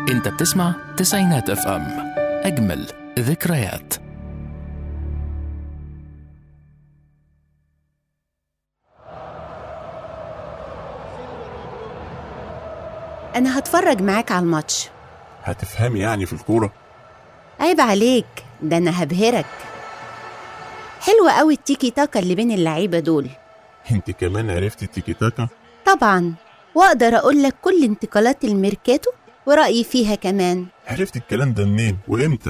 انت بتسمع تسعينات اف ام اجمل ذكريات أنا هتفرج معاك على الماتش هتفهمي يعني في الكورة عيب عليك ده أنا هبهرك حلوة قوي التيكي تاكا اللي بين اللعيبة دول انت كمان عرفتي التيكي تاكا طبعا وأقدر أقول لك كل انتقالات الميركاتو ورأيي فيها كمان عرفتي الكلام ده منين وامتى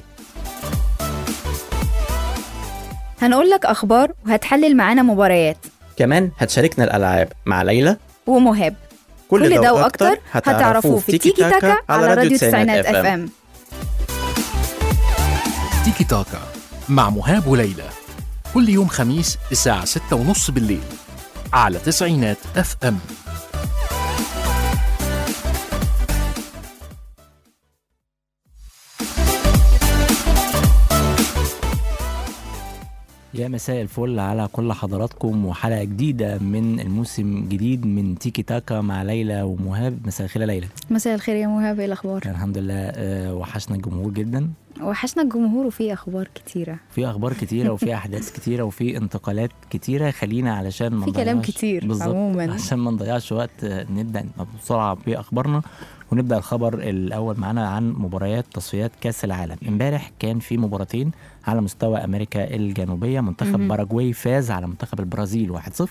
هنقول لك أخبار وهتحلل معانا مباريات كمان هتشاركنا الألعاب مع ليلى ومهاب كل, كل ده وأكتر هتعرفوه في تيكي تاكا على راديو تسعينات اف ام تيكي تاكا مع مهاب وليلى كل يوم خميس الساعة ستة ونص بالليل على تسعينات اف ام يا مساء الفل على كل حضراتكم وحلقة جديدة من الموسم جديد من تيكي تاكا مع ليلى ومهاب مساء الخير يا ليلى مساء الخير يا مهاب ايه الأخبار؟ الحمد لله آه، وحشنا الجمهور جدا وحشنا الجمهور وفي أخبار كتيرة في اخبار كتيره وفي احداث كتيره وفي انتقالات كتيره خلينا علشان ما في كلام نضيعش- كتير بالظبط عموماً. عشان ما نضيعش وقت آه، نبدا بسرعه باخبارنا ونبدا الخبر الاول معانا عن مباريات تصفيات كاس العالم امبارح كان في مباراتين على مستوى امريكا الجنوبيه منتخب مهم. باراجواي فاز على منتخب البرازيل 1-0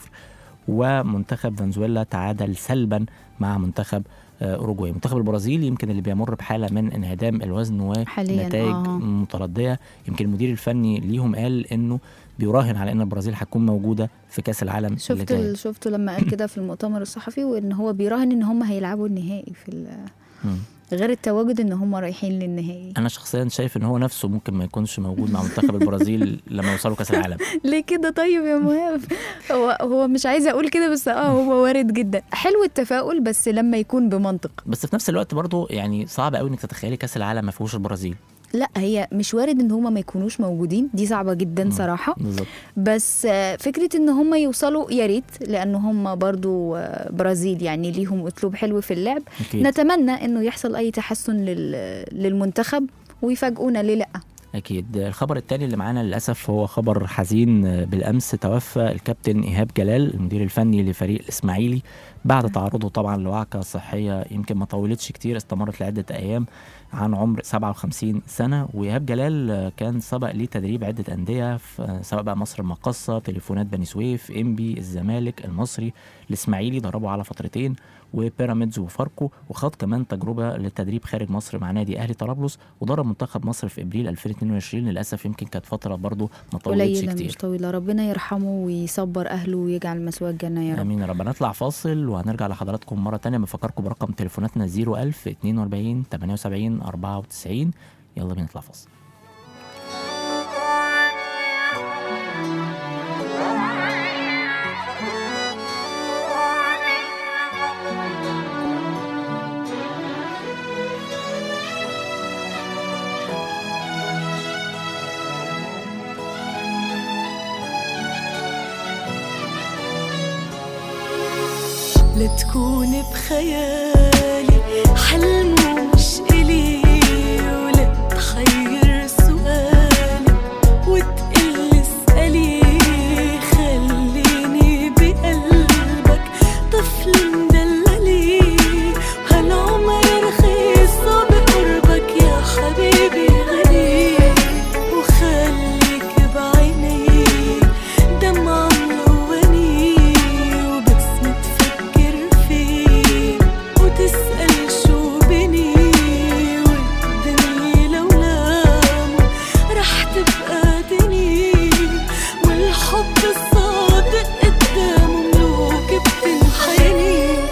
ومنتخب فنزويلا تعادل سلبا مع منتخب آه، اوروجواي منتخب البرازيل يمكن اللي بيمر بحاله من انهدام الوزن حالياً، ونتائج آه. مترديه يمكن المدير الفني ليهم قال انه بيراهن على ان البرازيل هتكون موجوده في كاس العالم اللي شفت جاي ال- شفته لما قال كده في المؤتمر الصحفي وان هو بيراهن ان هم هيلعبوا النهائي في ال- مم. غير التواجد ان هم رايحين للنهائي انا شخصيا شايف ان هو نفسه ممكن ما يكونش موجود مع منتخب البرازيل لما يوصلوا كاس العالم ليه كده طيب يا مهاب هو هو مش عايزه اقول كده بس اه هو وارد جدا حلو التفاؤل بس لما يكون بمنطق بس في نفس الوقت برضه يعني صعب قوي انك تتخيلي كاس العالم ما فيهوش البرازيل لا هي مش وارد ان هم ما يكونوش موجودين دي صعبه جدا مم. صراحه بالظبط بس آه، فكره ان هم يوصلوا يا ريت لان هم برضو آه، برازيل يعني ليهم اسلوب حلو في اللعب اكيد نتمنى انه يحصل اي تحسن لل- للمنتخب ويفاجئونا ليه لا اكيد الخبر الثاني اللي معانا للاسف هو خبر حزين بالامس توفى الكابتن ايهاب جلال المدير الفني لفريق الاسماعيلي بعد تعرضه طبعا لوعكه صحيه يمكن ما طولتش كتير استمرت لعده ايام عن عمر 57 سنه وايهاب جلال كان سبق ليه تدريب عده انديه في- سواء بقى مصر المقاصه تليفونات بني سويف انبي الزمالك المصري الاسماعيلي دربوا على فترتين وبيراميدز وفاركو وخاض كمان تجربه للتدريب خارج مصر مع نادي اهلي طرابلس ودرب منتخب مصر في ابريل 2022 للاسف يمكن كانت فتره برضو ما طولتش قليله مش كتير طويله ربنا يرحمه ويصبر اهله ويجعل مسواه الجنه يا رب امين يا رب نطلع فاصل وهنرجع لحضراتكم مره تانية بفكركم برقم تليفوناتنا 01000 42 78 94 يلا بينا نطلع فاصل لا تكون بخيالي حلم مش إلي ولا تحير سؤالي وتقل اسألي خليني بقلبك طفل مدللي هالعمر رخيص بقربك يا حبيبي غالي وخليك بعيني دمعة ملوني وبس تفكر فيه وتسأل شو بني والدنيا لولا رح تبقى دني والحب الصادق قدامه ملوك بتنحني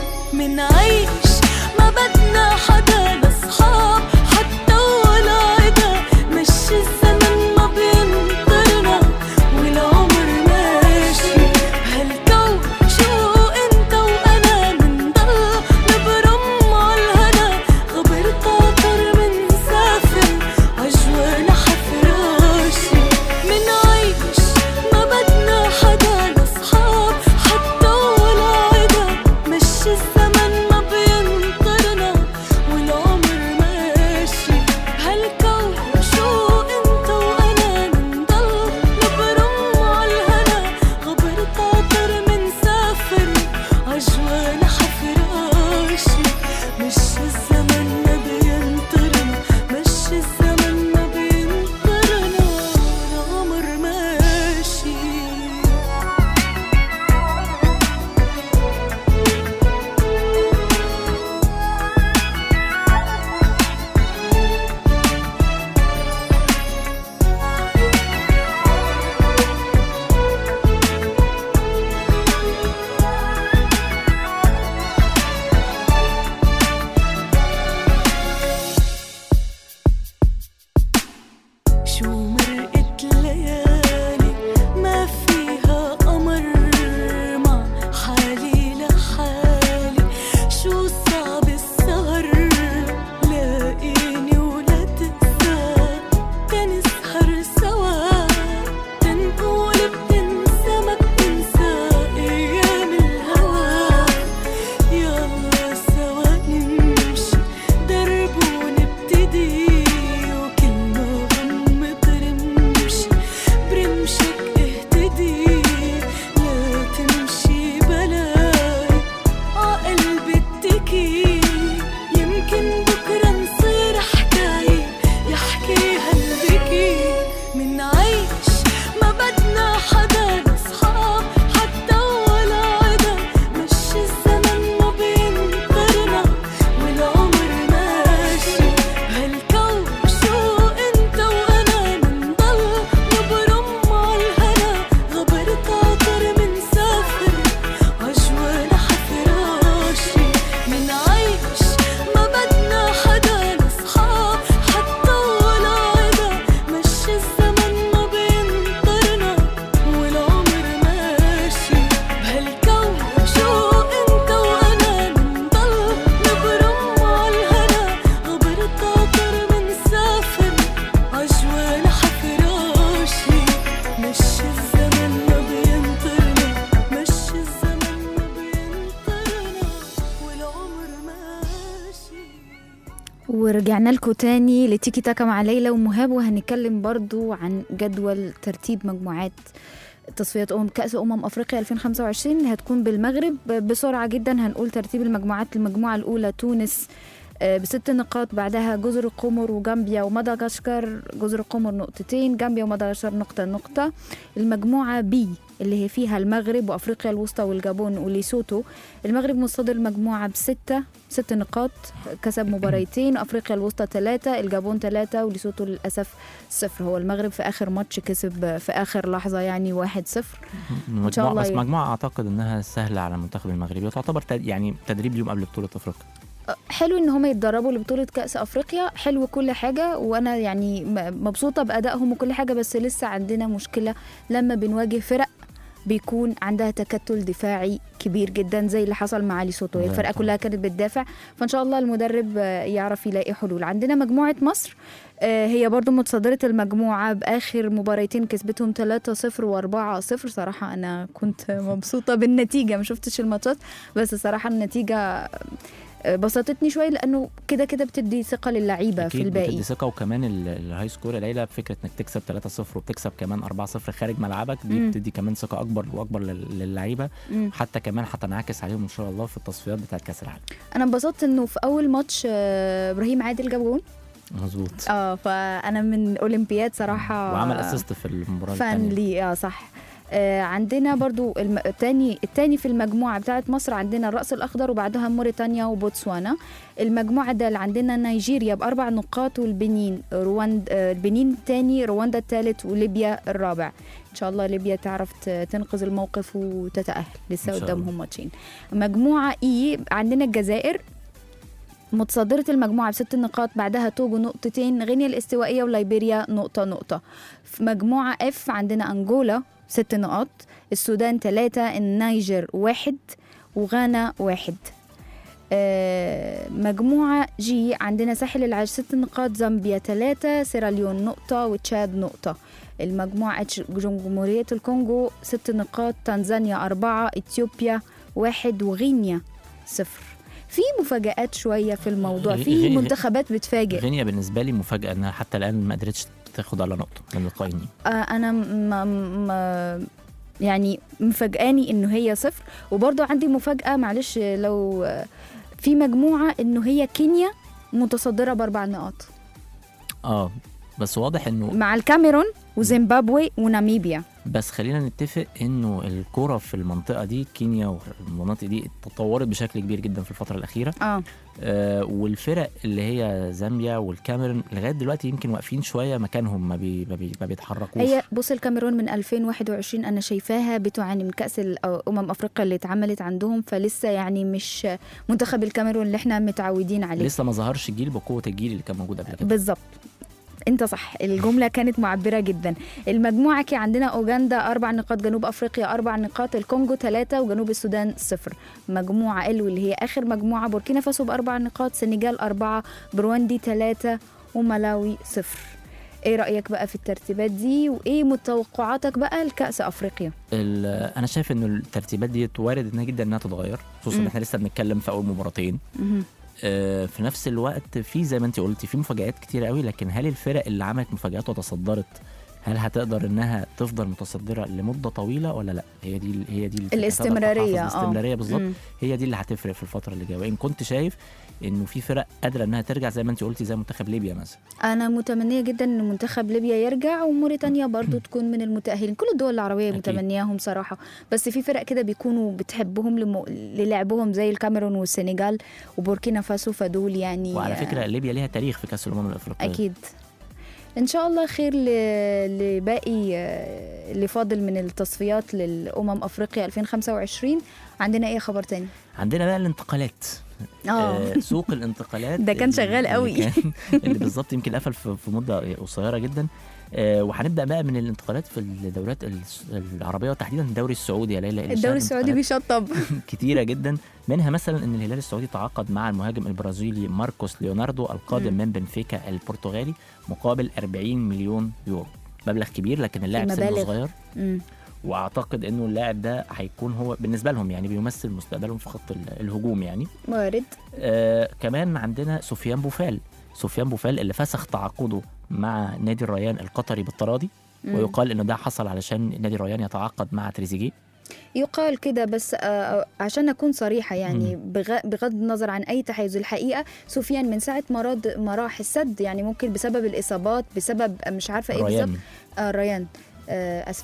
ورجعنا لكم تاني لتيكي تاكا مع ليلى ومهاب وهنتكلم برضو عن جدول ترتيب مجموعات تصفيات أمم كأس أمم أفريقيا 2025 اللي هتكون بالمغرب بسرعة جدا هنقول ترتيب المجموعات المجموعة الأولى تونس آه، بست نقاط بعدها جزر القمر وجامبيا ومدغشقر جزر القمر نقطتين جامبيا ومدغشقر نقطة نقطة المجموعة بي اللي هي فيها المغرب وأفريقيا الوسطى والجابون وليسوتو المغرب مصدر المجموعة بستة ست نقاط كسب مباريتين أفريقيا الوسطى ثلاثة الجابون ثلاثة وليسوتو للأسف صفر هو المغرب في آخر ماتش كسب في آخر لحظة يعني واحد صفر مجموعة شاء الله بس ي- مجموعة أعتقد إنها سهلة على المنتخب المغربي وتعتبر تد- يعني تدريب اليوم قبل بطولة أفريقيا حلو ان هم يتدربوا لبطوله كاس افريقيا حلو كل حاجه وانا يعني م- مبسوطه بادائهم وكل حاجه بس لسه عندنا مشكله لما بنواجه فرق بيكون عندها تكتل دفاعي كبير جدا زي اللي حصل مع ليسوتو هي لا الفرقه طبعا. كلها كانت بتدافع فان شاء الله المدرب آه، يعرف يلاقي حلول عندنا مجموعه مصر آه، هي برضو متصدرة المجموعة بآخر مباريتين كسبتهم 3-0 و4-0 صراحة أنا كنت مبسوطة بالنتيجة ما شفتش الماتشات بس صراحة النتيجة آه، بسطتني شوية لأنه كده كده بتدي ثقة للعيبة في أكيد الباقي بتدي ثقة وكمان ال- الهاي سكور يا ليلى فكرة إنك تكسب 3-0 وبتكسب كمان 4-0 خارج ملعبك دي مم. بتدي كمان ثقة أكبر وأكبر لل- للعيبة مم. حتى كمان هتنعكس عليهم إن شاء الله في التصفيات بتاعت كأس العالم أنا انبسطت إنه في أول ماتش آه، إبراهيم عادل جاب جون مظبوط اه فأنا من أولمبياد صراحة وعمل اسيست في المباراة فان الثانية لي اه صح آه عندنا برضو الم... التاني التاني في المجموعة بتاعت مصر عندنا الرأس الأخضر وبعدها موريتانيا وبوتسوانا المجموعة ده اللي عندنا نيجيريا بأربع نقاط والبنين رواند آه البنين التاني رواندا التالت وليبيا الرابع إن شاء الله ليبيا تعرف ت- تنقذ الموقف وتتأهل لسه إن شاء قدامهم الله. ماتشين مجموعة إي عندنا الجزائر متصدرة المجموعة بست نقاط بعدها توجو نقطتين غينيا الاستوائية وليبيريا نقطة نقطة في مجموعة اف عندنا أنجولا ست نقاط السودان ثلاثة النيجر واحد وغانا واحد آه، مجموعة جي عندنا ساحل العاج ست نقاط زامبيا ثلاثة سيراليون نقطة وتشاد نقطة المجموعة اتش جمهورية الكونغو ست نقاط تنزانيا أربعة إثيوبيا واحد وغينيا صفر في مفاجآت شوية في الموضوع غي- في غي- منتخبات بتفاجئ غينيا بالنسبة لي مفاجأة إنها حتى الآن ما قدرتش تاخد على نقطة من القائمين آه، انا م- م- يعني مفاجئاني انه هي صفر وبرضو عندي مفاجاه معلش لو آه، في مجموعه انه هي كينيا متصدره باربع نقاط اه بس واضح انه مع الكاميرون وزيمبابوي وناميبيا بس خلينا نتفق انه الكرة في المنطقة دي كينيا والمناطق دي تطورت بشكل كبير جدا في الفترة الأخيرة اه آه والفرق اللي هي زامبيا والكاميرون لغاية دلوقتي يمكن واقفين شوية مكانهم ما, بي ما, بي ما بيتحركوش هي بص الكاميرون من 2021 انا شايفاها بتعاني من كاس ال- أو امم افريقيا اللي اتعملت عندهم فلسه يعني مش منتخب الكاميرون اللي احنا متعودين عليه لسه ما ظهرش الجيل بقوة الجيل اللي كان موجود قبل كده بالظبط انت صح الجمله كانت معبره جدا المجموعه كي عندنا اوغندا اربع نقاط جنوب افريقيا اربع نقاط الكونغو ثلاثه وجنوب السودان صفر مجموعه ال واللي هي اخر مجموعه بوركينا فاسو باربع نقاط سنغال اربعه بروندي ثلاثه وملاوي صفر ايه رايك بقى في الترتيبات دي وايه متوقعاتك بقى لكاس افريقيا ال- انا شايف انه الترتيبات دي وارد انها جدا انها تتغير خصوصا ان مم. احنا لسه بنتكلم في اول مباراتين مهم. آه، في نفس الوقت في زي ما انت قلتي في مفاجآت كتير قوي لكن هل الفرق اللي عملت مفاجآت وتصدرت هل هتقدر انها تفضل متصدره لمده طويله ولا لا هي دي هي دي اللي تقدر الاستمرارية، تحافظ. اه. الاستمراريه بالظبط مم. هي دي اللي هتفرق في الفتره اللي جايه وان كنت شايف انه في فرق قادره انها ترجع زي ما انت قلتي زي منتخب ليبيا مثلا انا متمنيه جدا ان منتخب ليبيا يرجع وموريتانيا برضو تكون من المتاهلين كل الدول العربيه أكيد. متمنياهم صراحه بس في فرق كده بيكونوا بتحبهم لم... للعبهم زي الكاميرون والسنغال وبوركينا فاسو فدول يعني وعلى فكره ليبيا ليها تاريخ في كاس الامم الافريقيه اكيد ان شاء الله خير ل... لباقي آه، اللي فاضل من التصفيات للامم افريقيا 2025 عندنا ايه خبر تاني عندنا بقى الانتقالات اه آه، سوق الانتقالات ده كان اللي- شغال اللي قوي. كان- اللي بالظبط يمكن قفل في في مده قصيره جدا آه، وهنبدا بقى من الانتقالات في الدوريات الس- العربيه وتحديدا الدوري السعودي يا ليلى اللي الدوري شهد السعودي انتقالات بيشطب كتيره جدا منها مثلا ان الهلال السعودي تعاقد مع المهاجم البرازيلي ماركوس ليوناردو القادم مم. من بنفيكا البرتغالي مقابل 40 مليون يورو مبلغ كبير لكن اللاعب سنه المبالغ. صغير مم. واعتقد انه اللاعب ده هيكون هو بالنسبه لهم يعني بيمثل مستقبلهم في خط ال- الهجوم يعني وارد آه كمان عندنا سفيان بوفال سفيان بوفال اللي فسخ تعاقده مع نادي الريان القطري بالتراضي مم. ويقال انه ده حصل علشان نادي الريان يتعاقد مع تريزيجيه يقال كده بس آه، عشان اكون صريحه يعني بغ- بغض النظر عن اي تحيز الحقيقه سفيان من ساعه ما راد ما راح السد يعني ممكن بسبب الاصابات بسبب مش عارفه ايه بالظبط الريان آه ريان آه اسفه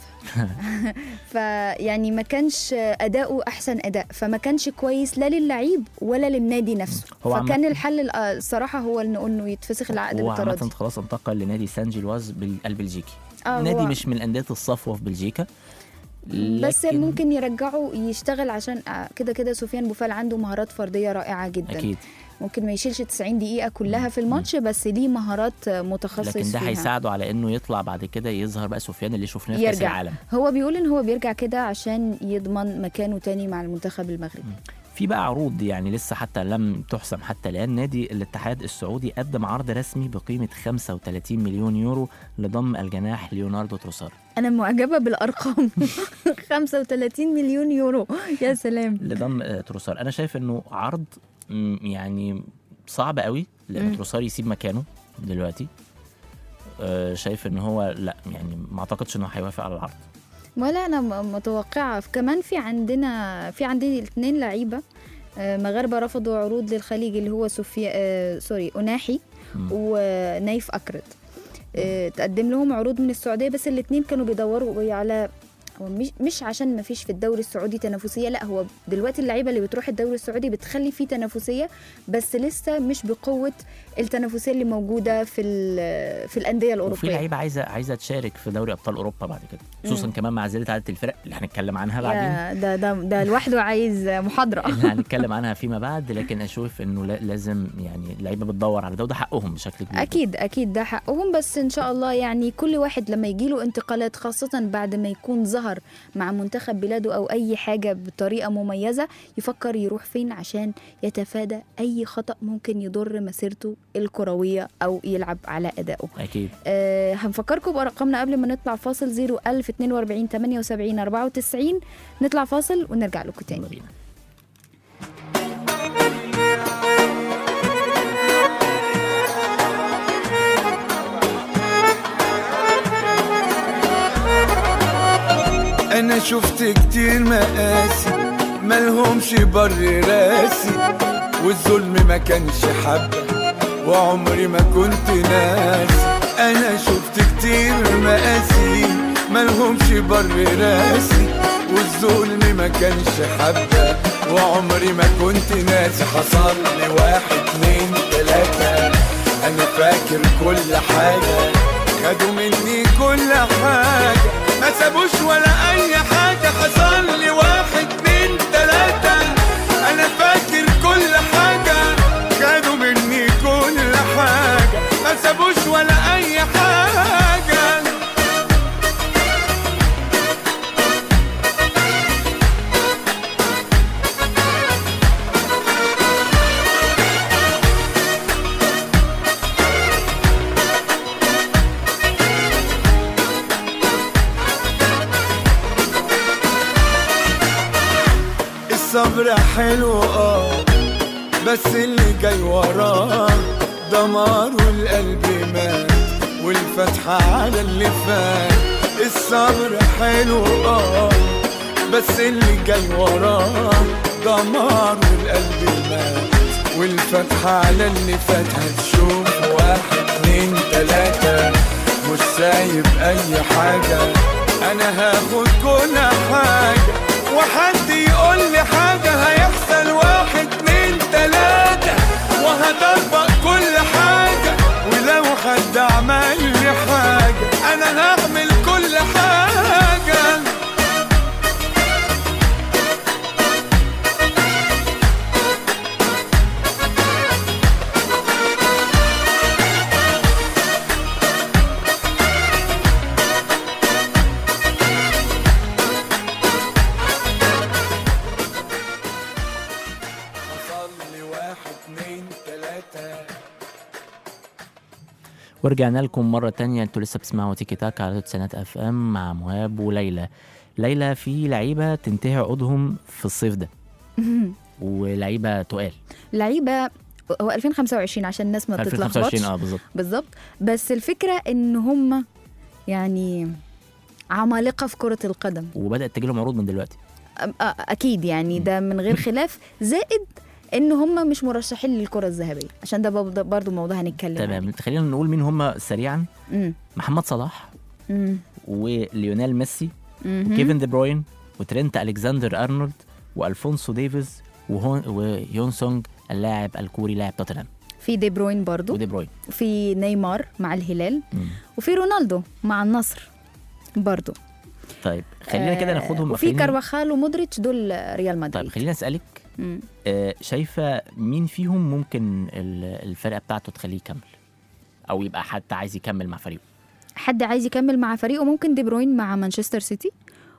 فيعني ما كانش اداؤه احسن اداء فما كانش كويس لا للعيب ولا للنادي نفسه هو فكان عامة- الحل ال- آه، الصراحه هو انه انه يتفسخ العقد هو بالتراضي عامة خلاص انتقل لنادي سان جيلواز بال- البلجيكي آه، نادي هو- مش من انديه الصفوه في بلجيكا بس لكن- ممكن يرجعه يشتغل عشان آه، كده كده سفيان بوفال عنده مهارات فرديه رائعه جدا اكيد ممكن ما يشيلش 90 دقيقة كلها في الماتش بس ليه مهارات متخصص لكن ده فيها. هيساعده على انه يطلع بعد كده يظهر بقى سفيان اللي شفناه في كاس يرجع العالم هو بيقول ان هو بيرجع كده عشان يضمن مكانه تاني مع المنتخب المغربي في بقى عروض يعني لسه حتى لم تحسم حتى الان نادي الاتحاد السعودي قدم عرض رسمي بقيمه 35 مليون يورو لضم الجناح ليوناردو تروسار انا معجبة بالارقام 35 مليون يورو يا سلام لضم آه، تروسار انا شايف انه عرض م، يعني صعب قوي لان مم. تروسار يسيب مكانه دلوقتي آه، شايف ان هو لا يعني ما اعتقدش انه هيوافق على العرض ولا انا م- متوقعة كمان في عندنا في عندنا اثنين لعيبة آه، مغاربة رفضوا عروض للخليج اللي هو سوفيا آه سوري أناحي مم. ونايف أكرد آه، تقدم لهم عروض من السعودية بس الاثنين كانوا بيدوروا على هو مش مش عشان ما فيش في الدوري السعودي تنافسيه لا هو دلوقتي اللعيبه اللي بتروح الدوري السعودي بتخلي فيه تنافسيه بس لسه مش بقوه التنافسيه اللي موجوده في ال- في الانديه وفي الاوروبيه لعيبه عايزه عايزه تشارك في دوري ابطال اوروبا بعد كده خصوصا مم. كمان مع زياده عدد الفرق اللي هنتكلم عنها بعدين يا ده ده ده لوحده عايز محاضره اللي هنتكلم عنها فيما بعد لكن اشوف انه لا- لازم يعني اللعيبه بتدور على ده وده حقهم بشكل كبير اكيد اكيد ده حقهم بس ان شاء الله يعني كل واحد لما يجيله انتقالات خاصه بعد ما يكون ظهر مع منتخب بلاده او اي حاجه بطريقه مميزه يفكر يروح فين عشان يتفادى اي خطا ممكن يضر مسيرته الكرويه او يلعب على ادائه اكيد أه هنفكركم بارقامنا قبل ما نطلع فاصل 01000 42 78 94 نطلع فاصل ونرجع لكم تاني يلا بينا انا شفت كتير مقاسي ملهمش بر راسي والظلم ما كانش حبة وعمري ما كنت ناسي انا شفت كتير مقاسي ملهمش بر راسي والظلم ما كانش حبة وعمري ما كنت ناسي حصل لي واحد اتنين تلاتة انا فاكر كل حاجة خدوا مني كل حاجة ما سابوش ولا اي حاجة حصل لي واحد اتنين تلاتة انا فاكر كل حاجة خدوا مني كل حاجة ما سابوش ولا اي حاجة الصبر حلو اه بس اللي جاي وراه دمار والقلب مات والفتحة على اللي فات الصبر حلو اه بس اللي جاي وراه دمار والقلب مات والفتحة على اللي فات هتشوف واحد اتنين تلاتة مش سايب اي حاجة انا هاخد كل حاجة وحد يقول لي حاجة هيحصل واحد اتنين تلاتة وهطبق كل حاجة ولو حد عمل لي حاجة انا هعمل كل حاجة حصل لي واحد اتنين تلاتة ورجعنا لكم مرة تانية انتوا لسه بتسمعوا تيكي تاك على تسعينات اف ام مع مهاب وليلى ليلى في لعيبة تنتهي عقودهم في الصيف ده ولعيبة تقال لعيبه هو 2025 عشان الناس ما في تتلخبطش 2025 اه بالظبط بالظبط بس الفكره ان هم يعني عمالقه في كره القدم وبدات تجي لهم عروض من دلوقتي أ- أ- اكيد يعني ده من غير خلاف زائد ان هم مش مرشحين للكره الذهبيه عشان ده برضه- برضه موضوع هنتكلم تمام خلينا نقول مين هم سريعا امم محمد صلاح امم وليونيل ميسي مهم. وكيفن دي بروين وترينت الكسندر ارنولد والفونسو ديفيز وهون ويون سونج اللاعب الكوري لاعب توتنهام في دي بروين برضه ودي بروين في نيمار مع الهلال مم. وفي رونالدو مع النصر برضو طيب خلينا كده آه، ناخدهم وفي خلينا- كارفاخال ومودريتش دول ريال طيب مدريد خليني اسالك مم. آه، شايفه مين فيهم ممكن ال- الفرقه بتاعته تخليه يكمل او يبقى حتى عايز يكمل مع فريقه حد عايز يكمل مع فريقه ممكن دي بروين مع مانشستر سيتي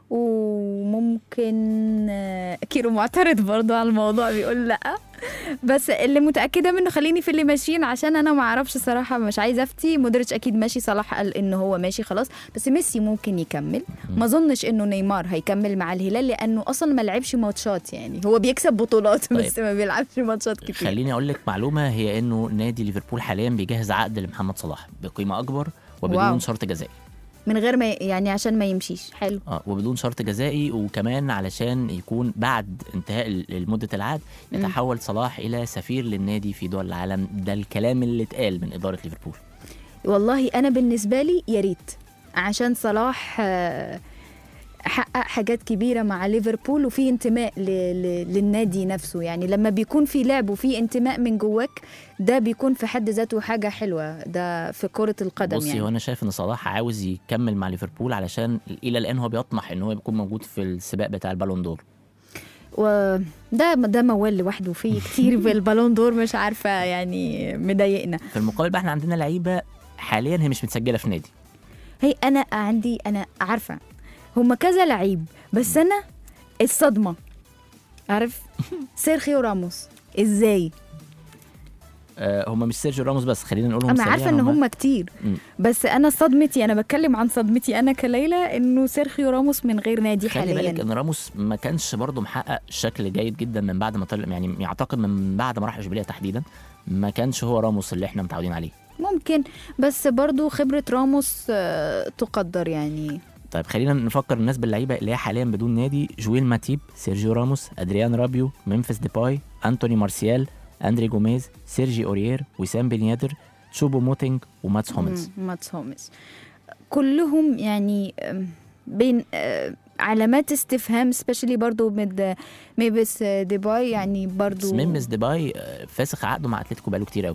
وممكن آه، كيرو معترض برضو على الموضوع بيقول لا بس اللي متاكده منه خليني في اللي ماشيين عشان انا ما اعرفش صراحه مش عايزه افتي مودريتش اكيد ماشي صلاح قال ان هو ماشي خلاص بس ميسي ممكن يكمل ما اظنش انه نيمار هيكمل مع الهلال لانه اصلا ما لعبش ماتشات يعني هو بيكسب بطولات بس طيب. ما بيلعبش ماتشات كتير خليني اقول لك معلومه هي انه نادي ليفربول حاليا بيجهز عقد لمحمد صلاح بقيمه اكبر وبدون واو. شرط جزائي من غير ما يعني عشان ما يمشيش حلو اه وبدون شرط جزائي وكمان علشان يكون بعد انتهاء ال- مده العقد يتحول صلاح الى سفير للنادي في دول العالم ده الكلام اللي اتقال من اداره ليفربول والله انا بالنسبه لي يا ريت عشان صلاح آه، حقق حاجات كبيره مع ليفربول وفي انتماء ل... ل... للنادي نفسه يعني لما بيكون في لعب وفي انتماء من جواك ده بيكون في حد ذاته حاجه حلوه ده في كره القدم بصي يعني هو انا شايف ان صلاح عاوز يكمل مع ليفربول علشان الى الان هو بيطمح ان هو يكون موجود في السباق بتاع البالون دور وده ده موال لوحده فيه كتير بالبالون دور مش عارفه يعني مضايقنا في المقابل بقى احنا عندنا لعيبه حاليا هي مش متسجله في نادي هي انا عندي انا عارفه هما كذا لعيب بس انا الصدمه عارف سيرخيو راموس ازاي آه هم مش سيرجيو راموس بس خلينا نقولهم انا سريعاً عارفه ان هما كتير مم. بس انا صدمتي انا بتكلم عن صدمتي انا كليلى انه سيرخيو راموس من غير نادي خلي بالك حاليا ان راموس ما كانش برضه محقق شكل جيد جدا من بعد ما طلع يعني يعتقد من بعد ما راح اشبيليه تحديدا ما كانش هو راموس اللي احنا متعودين عليه ممكن بس برضو خبره راموس آه، تقدر يعني طيب خلينا نفكر الناس باللعيبه اللي هي حاليا بدون نادي جويل ماتيب سيرجيو راموس ادريان رابيو ممفيس ديباي انتوني مارسيال اندري جوميز سيرجي اوريير وسام بن يادر تشوبو موتينج وماتس هوملز مم، ماتس هوملز كلهم يعني آم، بين آه، علامات استفهام سبيشالي برضو من ميبس ديباي يعني برضو ممفيس ديباي آه، فاسخ عقده مع اتلتيكو بقاله كتير قوي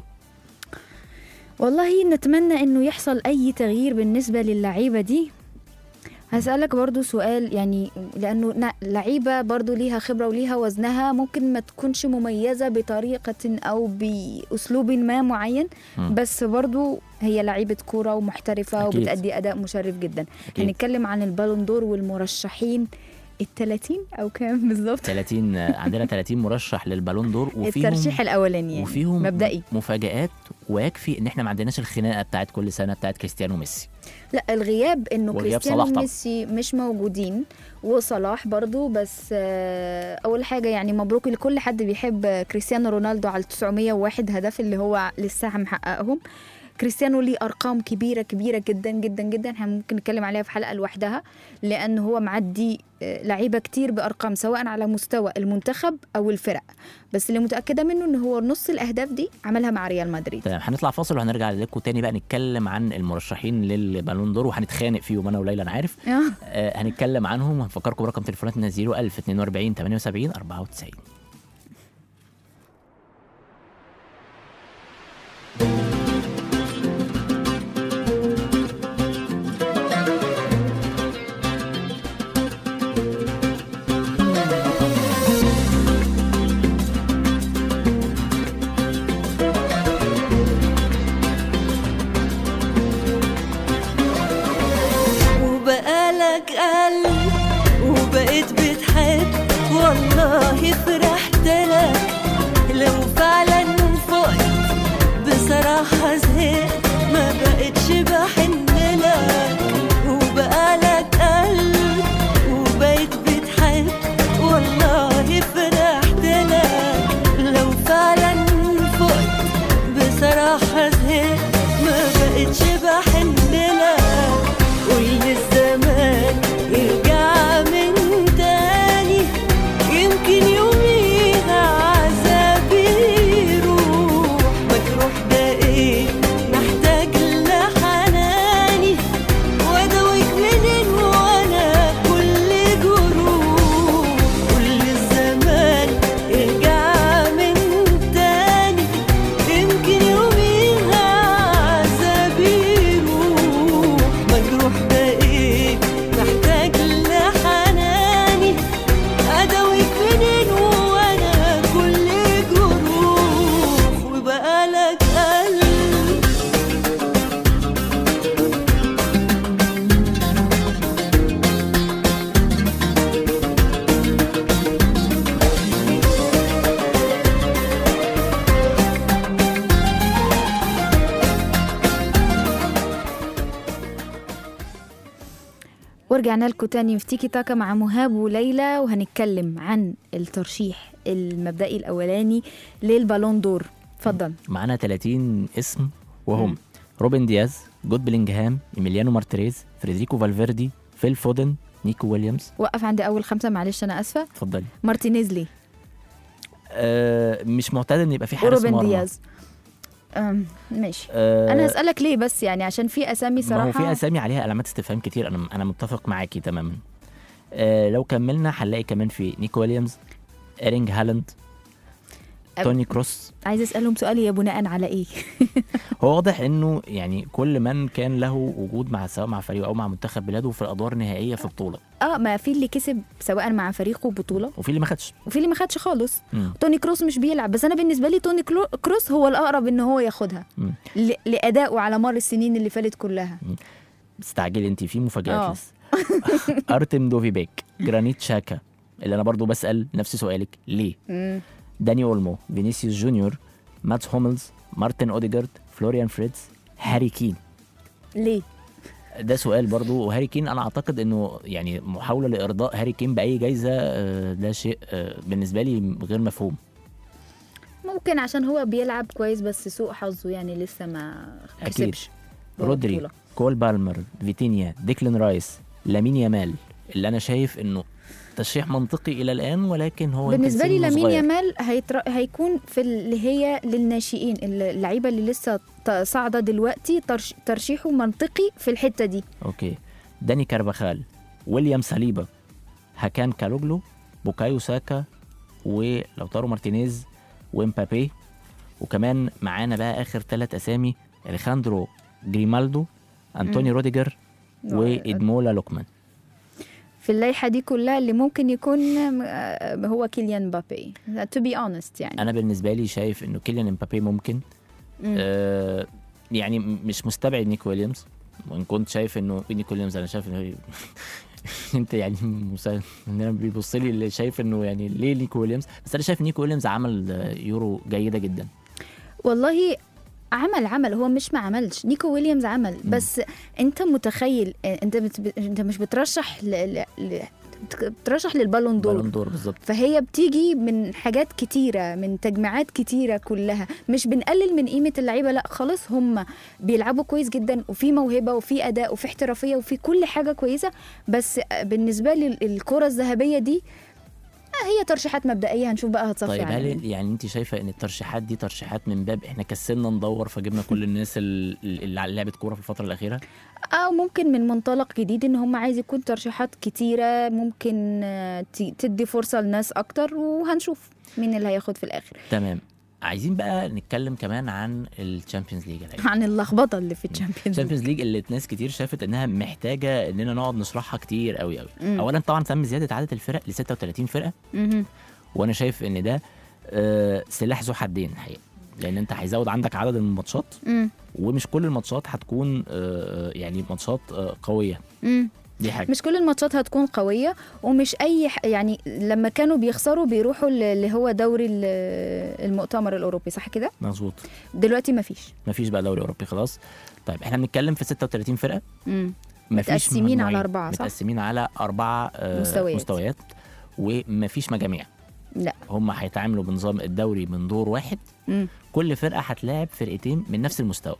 والله نتمنى انه يحصل اي تغيير بالنسبه للعيبه دي هسألك برضو سؤال يعني لأنه نا- لعيبة برضو ليها خبرة وليها وزنها ممكن ما تكونش مميزة بطريقة أو بأسلوب ما معين مم. بس برضو هي لعيبة كورة ومحترفة أكيد. وبتأدي أداء مشرف جدا أكيد. هنتكلم عن البالون دور والمرشحين التلاتين أو كام بالظبط 30 آه، عندنا 30 مرشح للبالون دور وفيهم الترشيح الأولاني يعني وفيهم مبدئي مفاجآت ويكفي ان احنا ما عندناش الخناقه بتاعت كل سنه بتاعت كريستيانو وميسي لا الغياب انه وغياب كريستيانو صلاح طبعا. وميسي مش موجودين وصلاح برضو بس آه، اول حاجه يعني مبروك لكل حد بيحب كريستيانو رونالدو على 901 هدف اللي هو لسه محققهم كريستيانو ليه ارقام كبيره كبيره جدا جدا جدا احنا ممكن نتكلم عليها في حلقه لوحدها لان هو معدي آه، لعيبه كتير بارقام سواء على مستوى المنتخب او الفرق بس اللي متاكده منه ان هو نص الاهداف دي عملها مع ريال مدريد تمام هنطلع فاصل وهنرجع لكم تاني بقى نتكلم عن المرشحين للبالون دور وهنتخانق فيهم انا وليلى انا عارف آه. آه هنتكلم عنهم وهنفكركم برقم تليفوناتنا 01000 42 78 94 وبقالك قلب وبقيت بتحب والله فرحت لك لو فعلا فقت بصراحة زهقت ما بقتش بحن لك وبقالك قلب وبقيت بتحب والله فرحت لك لو فعلا فقت ورجعنا لكم تاني في تيكي تاكا مع مهاب وليلى وهنتكلم عن الترشيح المبدئي الاولاني للبالون دور اتفضل معانا 30 اسم وهم مم. روبن دياز جود بلينجهام ايميليانو مارتريز فريدريكو فالفيردي فيل فودن نيكو ويليامز وقف عند اول خمسه معلش انا اسفه اتفضلي مارتينيز لي آه مش معتاد ان يبقى في حارس وروبن مرمى دياز أم ماشي آه انا هسالك ليه بس يعني عشان في اسامي ما صراحه هو في اسامي عليها علامات استفهام كتير انا انا متفق معاكي تماما آه لو كملنا هنلاقي كمان في نيكو ويليامز ايرينج هالاند أب- توني كروس عايز اسالهم سؤال يا بناء على ايه هو واضح انه يعني كل من كان له وجود مع سواء مع فريقه او مع منتخب بلاده في الادوار النهائيه في بطوله اه ما في اللي كسب سواء مع فريقه بطوله وفي اللي ما خدش وفي اللي ما خدش خالص مم. توني كروس مش بيلعب بس انا بالنسبه لي توني كلو- كروس هو الاقرب ان هو ياخدها مم. ل- لادائه على مر السنين اللي فاتت كلها استعجلي انت في مفاجآت آه. لسه ارتم دوفيبيك جرانيت شاكا اللي انا برضو بسال نفس سؤالك ليه مم. داني اولمو فينيسيوس جونيور ماتس هوملز مارتن اوديجارد فلوريان فريدز هاري كين ليه ده سؤال برضو وهاري كين انا اعتقد انه يعني محاوله لارضاء هاري كين باي جايزه آه، ده شيء آه، بالنسبه لي غير مفهوم ممكن عشان هو بيلعب كويس بس سوء حظه يعني لسه ما أكيد. كسبش جوه رودري البطولة. كول بالمر فيتينيا ديكلين رايس لامين يامال اللي انا شايف انه ترشيح منطقي الى الان ولكن هو يمكن بالنسبه لي سنه لامين صغير. يامال هيتر... هيكون في اللي هي للناشئين اللعيبه اللي لسه ط- صاعده دلوقتي ترش... ترشيحه منطقي في الحته دي اوكي داني كارفاخال ويليام ساليبا هاكان كالوجلو بوكايو ساكا ولو تارو مارتينيز ومبابي وكمان معانا بقى اخر ثلاث اسامي اليخاندرو جريمالدو انطوني روديجر وادمولا لوكمان في اللائحه دي كلها اللي ممكن يكون آه، هو كيليان مبابي to be honest يعني انا بالنسبه لي شايف انه كيليان امبابي ممكن مم. آه يعني م- مش مستبعد نيك ويليامز وان كنت شايف انه نيك ويليامز انا شايف انه انت يعني مسا... انا بيبص لي اللي شايف انه يعني ليه نيكو ويليامز بس انا شايف نيكو ويليامز عمل آه، يورو جيده جدا والله عمل عمل هو مش ما عملش نيكو ويليامز عمل بس انت متخيل انت بت... انت مش بترشح ل... ل... ل... بترشح للبالون دور بالون دور بالظبط فهي بتيجي من حاجات كتيرة من تجميعات كتيرة كلها مش بنقلل من قيمة اللعيبة لا خالص هم بيلعبوا كويس جدا وفي موهبة وفي أداء وفي احترافية وفي كل حاجة كويسة بس بالنسبة لي الكرة الذهبية دي آه، هي ترشيحات مبدئية هنشوف بقى هتصفي طيب على مين. هل يعني انت شايفه ان الترشيحات دي ترشيحات من باب احنا كسلنا ندور فجبنا كل الناس ال- اللي لعبت كوره في الفتره الاخيره أو ممكن من منطلق جديد إن هم عايز يكون ترشيحات كتيرة ممكن آه، ت- تدي فرصة لناس أكتر وهنشوف مين اللي هياخد في الآخر تمام عايزين بقى نتكلم كمان عن الشامبيونز ليج يا عن اللخبطة اللي في الشامبيونز ليج. الشامبيونز ليج اللي ناس كتير شافت انها محتاجه اننا نقعد نشرحها كتير قوي قوي مم. اولا طبعا تم زياده عدد الفرق ل 36 فرقه مهم. وانا شايف ان ده آه، سلاح ذو حدين الحقيقه لان انت هيزود عندك عدد الماتشات مم. ومش كل الماتشات هتكون آه، يعني ماتشات آه، قويه مم. دي حاجه مش كل الماتشات هتكون قوية ومش أي ح... يعني لما كانوا بيخسروا بيروحوا ل- اللي هو دوري ال- المؤتمر الأوروبي صح كده؟ مظبوط دلوقتي مفيش مفيش بقى دوري اوروبي خلاص طيب احنا بنتكلم في 36 فرقه مم. مفيش متقسمين على مجموعين. أربعة، صح؟ متقسمين على اربعه آه، مستويات. مستويات ومفيش مجاميع لا هم هيتعاملوا بنظام الدوري من دور واحد مم. كل فرقه هتلاعب فرقتين من نفس المستوى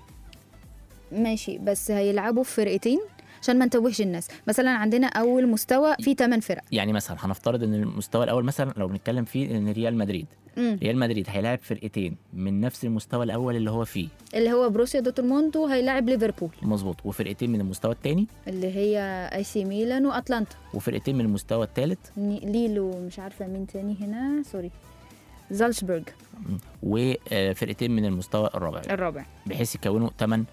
ماشي بس هيلعبوا في فرقتين عشان ما نتوهش الناس مثلا عندنا أول مستوى فيه 8 فرق يعني مثلا هنفترض ان المستوى الاول مثلا لو بنتكلم فيه ان ريال مدريد مم. ريال مدريد هيلاعب فرقتين من نفس المستوى الاول اللي هو فيه اللي هو بروسيا دورتموند وهيلاعب ليفربول مظبوط وفرقتين من المستوى الثاني اللي هي اي سي ميلان واتلانتا وفرقتين من المستوى الثالث ني- ليلو مش عارفه مين تاني هنا سوري زالزبورج وفرقتين من المستوى الرابع الرابع بحيث يكونوا 8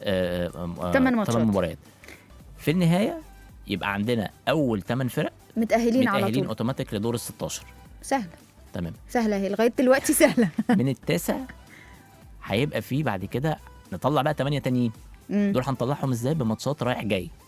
تمن ماتشات. مباريات في النهايه يبقى عندنا اول 8 فرق متأهلين على متأهلين طول اوتوماتيك لدور ال 16 سهلة تمام سهلة هي لغاية دلوقتي سهلة من التاسع هيبقى فيه بعد كده نطلع بقى 8 تانيين مم. دول هنطلعهم ازاي بماتشات رايح جاي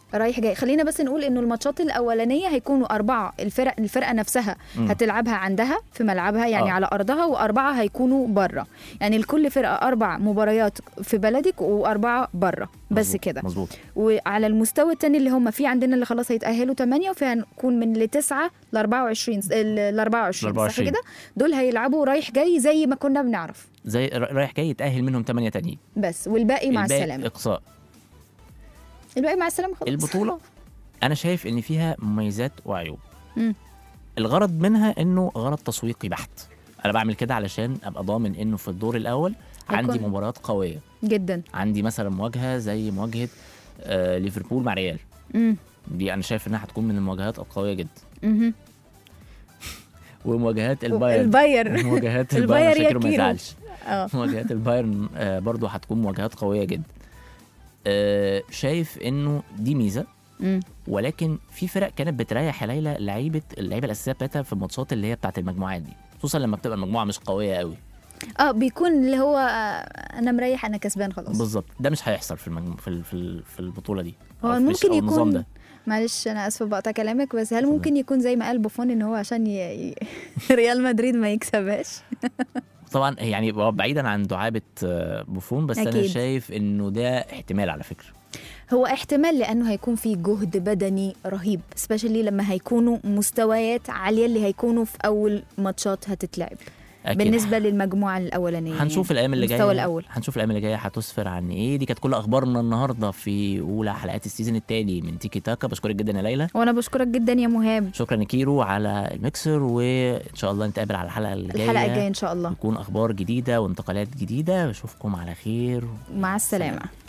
رايح جاي خلينا بس نقول انه الماتشات الاولانيه هيكونوا اربعه الفرق الفرقه نفسها مم. هتلعبها عندها في ملعبها يعني آه. على ارضها واربعه هيكونوا بره يعني لكل فرقه اربع مباريات في بلدك واربعه بره بس مظبوط، كده مظبوط وعلى المستوى الثاني اللي هم في عندنا اللي خلاص هيتاهلوا 8 وفي هنكون من لتسعة ل 24 ل 24 صح 24. كده دول هيلعبوا رايح جاي زي ما كنا بنعرف زي ر- رايح جاي يتاهل منهم 8 تانيين بس والباقي مع الباقي السلامه اقصاء الباقي مع السلامه خلاص البطوله انا شايف ان فيها مميزات وعيوب مم. الغرض منها انه غرض تسويقي بحت انا بعمل كده علشان ابقى ضامن انه في الدور الاول عندي هيكون- مباريات قويه جدا عندي مثلا مواجهه زي مواجهه آه ليفربول مع ريال امم دي انا شايف انها هتكون من المواجهات القويه جدا مهم. ومواجهات البايرن البايرن مواجهات البايرن البايرن يا شكله ما كيرو. يزعلش اه مواجهات البايرن آه برضو هتكون مواجهات قويه جدا آه شايف انه دي ميزه مم. ولكن في فرق كانت بتريح يا ليلى لعيبه اللعيبه الاساسيه بتاعتها في الماتشات اللي هي بتاعت المجموعات دي خصوصا لما بتبقى المجموعه مش قويه قوي اه بيكون اللي هو آه، انا مريح انا كسبان خلاص بالظبط ده مش هيحصل في المجمو... في ال- في ال- في البطوله دي هو أو في- ممكن أو النظام يكون ده معلش انا اسفه بقطع كلامك بس هل ممكن يكون زي ما قال بوفون ان هو عشان ي... ي... ريال مدريد ما يكسبهاش طبعا يعني هو بعيدا عن دعابه آه، بوفون بس انا أكيد. شايف انه ده احتمال على فكره هو احتمال لانه هيكون في جهد بدني رهيب سبيشالي لما هيكونوا مستويات عاليه اللي هيكونوا في اول ماتشات هتتلعب أكيد. بالنسبه للمجموعه الاولانيه هنشوف يعني. الايام اللي جايه المستوى الاول هنشوف الايام اللي جايه هتسفر عن ايه دي كانت كل اخبارنا النهارده في اولى حلقات السيزون الثاني من تيكي تاكا بشكرك جدا يا ليلى وانا بشكرك جدا يا مهاب شكرا يا كيرو على الميكسر وان شاء الله نتقابل على الحلقه الجايه الحلقه الجايه ان شاء الله يكون اخبار جديده وانتقالات جديده اشوفكم على خير مع السلامه